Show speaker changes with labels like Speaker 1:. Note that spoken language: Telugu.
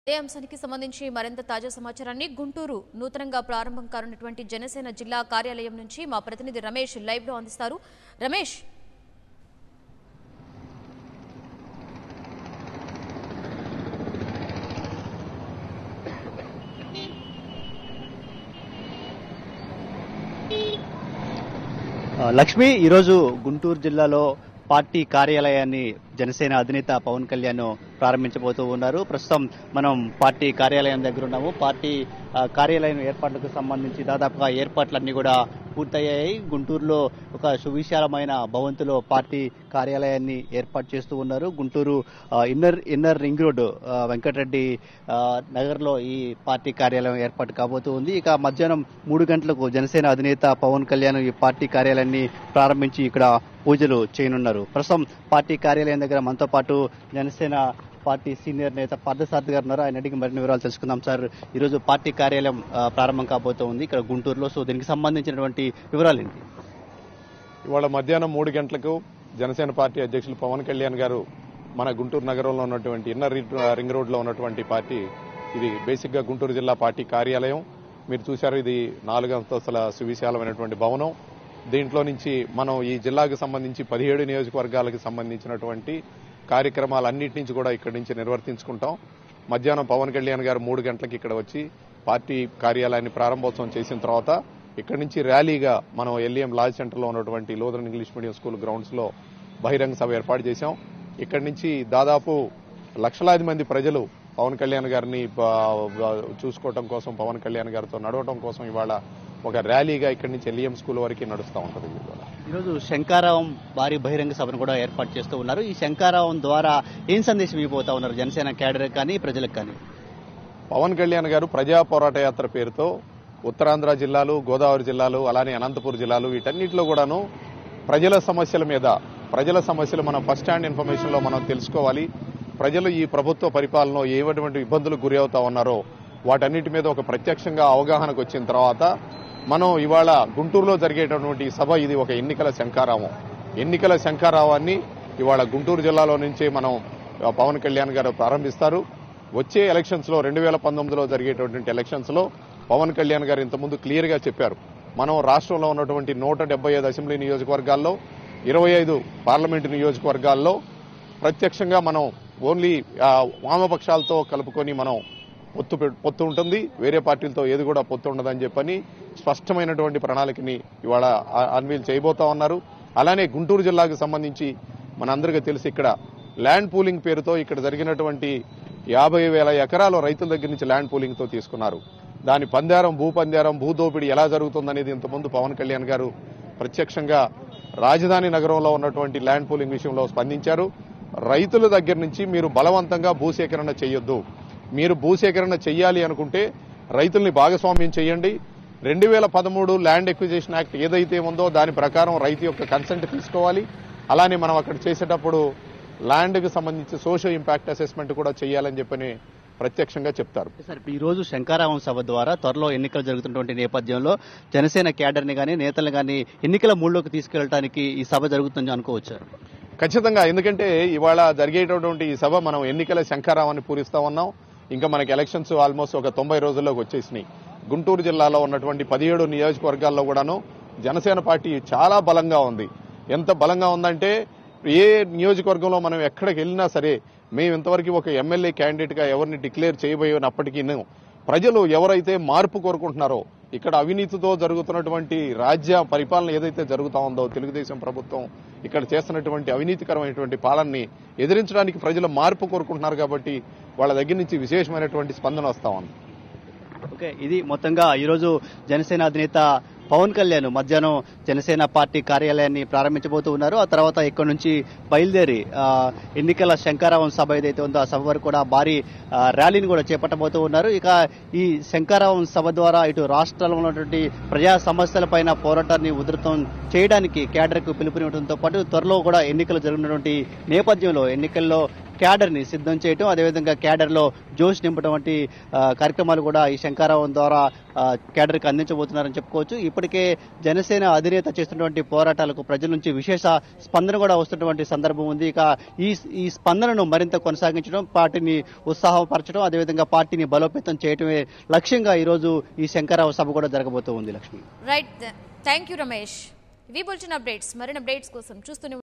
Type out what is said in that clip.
Speaker 1: ఇదే అంశానికి సంబంధించి మరింత తాజా సమాచారాన్ని గుంటూరు నూతనంగా ప్రారంభం కానున్నటువంటి జనసేన జిల్లా కార్యాలయం నుంచి మా ప్రతినిధి రమేష్ లైవ్ లో అందిస్తారు రమేష్
Speaker 2: ఆ, లక్ష్మి ఈరోజు గుంటూరు జిల్లాలో పార్టీ కార్యాలయాన్ని జనసేన అధినేత పవన్ కళ్యాణ్ ప్రారంభించబోతూ ఉన్నారు ప్రస్తుతం మనం పార్టీ కార్యాలయం దగ్గర ఉన్నాము పార్టీ ఆ, కార్యాలయం ఏర్పాట్లకు సంబంధించి దాదాపుగా ఏర్పాట్లన్నీ కూడా పూర్తయ్యాయి గుంటూరులో ఒక సువిశాలమైన భవంతిలో పార్టీ కార్యాలయాన్ని ఏర్పాటు చేస్తూ ఉన్నారు గుంటూరు ఆ, ఇన్నర్ ఇన్నర్ రింగ్ రోడ్ ఆ, వెంకటరెడ్డి ఆ, నగర్లో ఈ పార్టీ కార్యాలయం ఏర్పాటు కాబోతూ ఉంది ఇక మధ్యాహ్నం మూడు గంటలకు జనసేన అధినేత పవన్ కళ్యాణ్ ఈ పార్టీ కార్యాలయాన్ని ప్రారంభించి ఇక్కడ పూజలు చేయనున్నారు ప్రస్తుతం పార్టీ కార్యాలయం దగ్గర మనతో పాటు జనసేన పార్టీ సీనియర్ నేత పార్థసారథి గారు ఉన్నారు ఆయన అడిగి మరిన్ని వివరాలు తెలుసుకుందాం సార్ ఈరోజు పార్టీ కార్యాలయం ఆ, ప్రారంభం కాబోతూ ఉంది ఇక్కడ గుంటూరులో సో దీనికి సంబంధించినటువంటి వివరాలు ఏంటి
Speaker 3: ఇవాళ మధ్యాహ్నం మూడు గంటలకు జనసేన పార్టీ అధ్యక్షులు పవన్ కళ్యాణ్ గారు మన గుంటూరు నగరంలో ఉన్నటువంటి ఇన్నర్ రి- రింగ్ రోడ్ లో ఉన్నటువంటి పార్టీ ఇది బేసిక్ గా గుంటూరు జిల్లా పార్టీ కార్యాలయం మీరు చూశారు ఇది నాలుగు అంతస్తుల సువిశాలమైనటువంటి భవనం దీంట్లో నుంచి మనం ఈ జిల్లాకు సంబంధించి పదిహేడు నియోజకవర్గాలకు సంబంధించినటువంటి కార్యక్రమాలన్నిటి నుంచి కూడా ఇక్కడి నుంచి నిర్వర్తించుకుంటాం మధ్యాహ్నం పవన్ కళ్యాణ్ గారు మూడు గంటలకు ఇక్కడ వచ్చి పార్టీ కార్యాలయాన్ని ప్రారంభోత్సవం చేసిన తర్వాత ఇక్కడి నుంచి ర్యాలీగా మనం ఎల్ఈఎం లాజ్ సెంటర్లో ఉన్నటువంటి Lutheran English medium school grounds లో బహిరంగ సభ ఏర్పాటు చేశాం ఇక్కడి నుంచి దాదాపు లక్షలాది మంది ప్రజలు పవన్ కళ్యాణ్ గారిని బ- బ- చూసుకోవటం కోసం పవన్ కళ్యాణ్ గారితో నడవటం కోసం ఇవాళ ఒక ర్యాలీగా ఇక్కడి నుంచి ఎల్ఈఎం స్కూల్ వరకు నడుస్తూ ఉంటుంది ఇవాళ
Speaker 2: ఈరోజు శంకారావం భారీ బహిరంగ సభను కూడా ఏర్పాటు చేస్తూ ఉన్నారు ఈ శంకారావం ద్వారా ఏం సందేశం ఇవ్వబోతా ఉన్నారు జనసేన క్యాడర్ కానీ ప్రజలకు కానీ
Speaker 3: పవన్ కళ్యాణ్ గారు ప్రజా పోరాట యాత్ర పేరుతో ఉత్తరాంధ్ర జిల్లాలు గోదావరి జిల్లాలు అలానే అనంతపూర్ జిల్లాలు వీటన్నిటిలో కూడాను ప్రజల సమస్యల మీద ప్రజల సమస్యలు మనం ఫస్ట్ హ్యాండ్ ఇన్ఫర్మేషన్ లో మనం తెలుసుకోవాలి ప్రజలు ఈ ప్రభుత్వ పరిపాలనలో ఏటువంటి ఇబ్బందులకు గురి అవుతా ఉన్నారో వాటన్నిటి మీద ఒక ప్రత్యక్షంగా అవగాహనకు వచ్చిన తర్వాత మనం ఇవాళ గుంటూరులో జరిగేటటువంటి ఈ సభ ఇది ఒక ఎన్నికల శంకారావం ఎన్నికల శంకారావాన్ని ఇవాళ గుంటూరు జిల్లాలో నుంచే మనం ఆ, పవన్ కళ్యాణ్ గారు ప్రారంభిస్తారు వచ్చే ఎలక్షన్స్ లో రెండు వేల పంతొమ్మిదిలో జరిగేటటువంటి ఎలక్షన్స్ లో పవన్ కళ్యాణ్ గారు ఇంతకుముందు క్లియర్ గా చెప్పారు మనం రాష్ట్రంలో ఉన్నటువంటి నూట డెబ్బై ఐదు అసెంబ్లీ నియోజకవర్గాల్లో ఇరవై ఐదు పార్లమెంటు నియోజకవర్గాల్లో ప్రత్యక్షంగా మనం ఓన్లీ ఆ, వామపక్షాలతో కలుపుకొని మనం పొత్తు పె- పొత్తు ఉంటుంది వేరే పార్టీలతో ఏది కూడా పొత్తు ఉండదని చెప్పని స్పష్టమైనటువంటి ప్రణాళికని ఇవాళ అన్వీల్ చేయబోతా ఉన్నారు అలానే గుంటూరు జిల్లాకు సంబంధించి మనందరికీ తెలిసి ఇక్కడ ల్యాండ్ పూలింగ్ పేరుతో ఇక్కడ జరిగినటువంటి యాభై వేల ఎకరాలు రైతుల దగ్గర నుంచి ల్యాండ్ పూలింగ్ తో తీసుకున్నారు దాని పందారం భూ పందారం భూదోపిడి ఎలా జరుగుతుందనేది ఇంతకుముందు పవన్ కళ్యాణ్ గారు ప్రత్యక్షంగా రాజధాని నగరంలో ఉన్నటువంటి ల్యాండ్ పూలింగ్ విషయంలో స్పందించారు రైతుల దగ్గర నుంచి మీరు బలవంతంగా భూసేకరణ చేయొద్దు మీరు భూసేకరణ చెయ్యాలి అనుకుంటే రైతుల్ని భాగస్వామ్యం చేయండి రెండు వేల పదమూడు ల్యాండ్ ఎక్విజిషన్ యాక్ట్ ఏదైతే ఉందో దాని ప్రకారం రైతు యొక్క కన్సెంట్ తీసుకోవాలి అలానే మనం అక్కడ చేసేటప్పుడు ల్యాండ్కి సంబంధించి సోషల్ ఇంపాక్ట్ అసెస్మెంట్ కూడా చేయాలని చెప్పని ప్రత్యక్షంగా చెప్తారు
Speaker 2: సార్ ఇప్పుడు ఈ రోజు శంకారావం సభ ద్వారా త్వరలో ఎన్నికలు జరుగుతున్నటువంటి నేపథ్యంలో జనసేన క్యాడర్ని కానీ నేతలు కానీ ఎన్నికల మూడులోకి తీసుకెళ్ళడానికి ఈ సభ జరుగుతుందని అనుకోవచ్చు
Speaker 3: ఖచ్చితంగా ఎందుకంటే ఇవాళ జరిగేటటువంటి ఈ సభ మనం ఎన్నికల శంఖారావాన్ని పూరిస్తా ఉన్నాం ఇంకా మనకి ఎలక్షన్స్ ఆల్మోస్ట్ ఒక తొంభై రోజుల్లోకి వచ్చేసినాయి గుంటూరు జిల్లాలో ఉన్నటువంటి పదిహేడు నియోజకవర్గాల్లో కూడాను జనసేన పార్టీ చాలా బలంగా ఉంది ఎంత బలంగా ఉందంటే ఏ నియోజకవర్గంలో మనం ఎక్కడికి వెళ్ళినా సరే మేము ఇంతవరకు ఒక ఎమ్మెల్యే క్యాండిడేట్ గా ఎవరిని డిక్లేర్ చేయబోయినప్పటికీ ప్రజలు ఎవరైతే మార్పు కోరుకుంటున్నారో ఇక్కడ అవినీతితో జరుగుతున్నటువంటి రాజ్య పరిపాలన ఏదైతే జరుగుతా ఉందో తెలుగుదేశం ప్రభుత్వం ఇక్కడ చేస్తున్నటువంటి అవినీతికరమైనటువంటి పాలనని ఎదిరించడానికి ప్రజలు మార్పు కోరుకుంటున్నారు కాబట్టి వాళ్ళ దగ్గర నుంచి విశేషమైనటువంటి స్పందన వస్తా ఉంది
Speaker 2: ఓకే ఇది మొత్తంగా ఈరోజు జనసేన అధినేత పవన్ కళ్యాణ్ మధ్యాహ్నం జనసేన పార్టీ కార్యాలయాన్ని ప్రారంభించబోతూ ఉన్నారు ఆ తర్వాత ఇక్కడ నుంచి బయలుదేరి ఆ, ఎన్నికల శంకారావం సభ ఏదైతే ఉందో ఆ సభ వరకు కూడా భారీ ఆ, ర్యాలీని కూడా చేపట్టబోతూ ఉన్నారు ఇక ఈ శంకారావం సభ ద్వారా ఇటు రాష్ట్రంలో ఉన్నటువంటి ప్రజా సమస్యలపైన పోరాటాన్ని ఉధృతం చేయడానికి కేడర్కు పిలుపునివ్వడంతో పాటు త్వరలో కూడా ఎన్నికలు జరుగుతున్నటువంటి నేపథ్యంలో ఎన్నికల్లో క్యాడర్ని సిద్ధం చేయటం అదేవిధంగా క్యాడర్లో జోష్ నింపడం వంటి ఆ, కార్యక్రమాలు కూడా ఈ శంకారావం ద్వారా ఆ, క్యాడర్కి అందించబోతున్నారని చెప్పుకోవచ్చు ఇప్పటికే జనసేన అధినేత చేస్తున్నటువంటి పోరాటాలకు ప్రజల నుంచి విశేష స్పందన కూడా వస్తున్నటువంటి సందర్భం ఉంది ఇక ఈ ఈ స్పందనను మరింత కొనసాగించడం పార్టీని ఉత్సాహపరచడం అదేవిధంగా పార్టీని బలోపేతం చేయటమే లక్ష్యంగా ఈరోజు ఈ శంకరావు సభ కూడా జరగబోతూ ఉంది Lakshmi
Speaker 1: right thank you Ramesh ఇవి బులెటిన్ అప్డేట్స్ మరిన్ని అప్డేట్స్ కోసం చూస్తూనే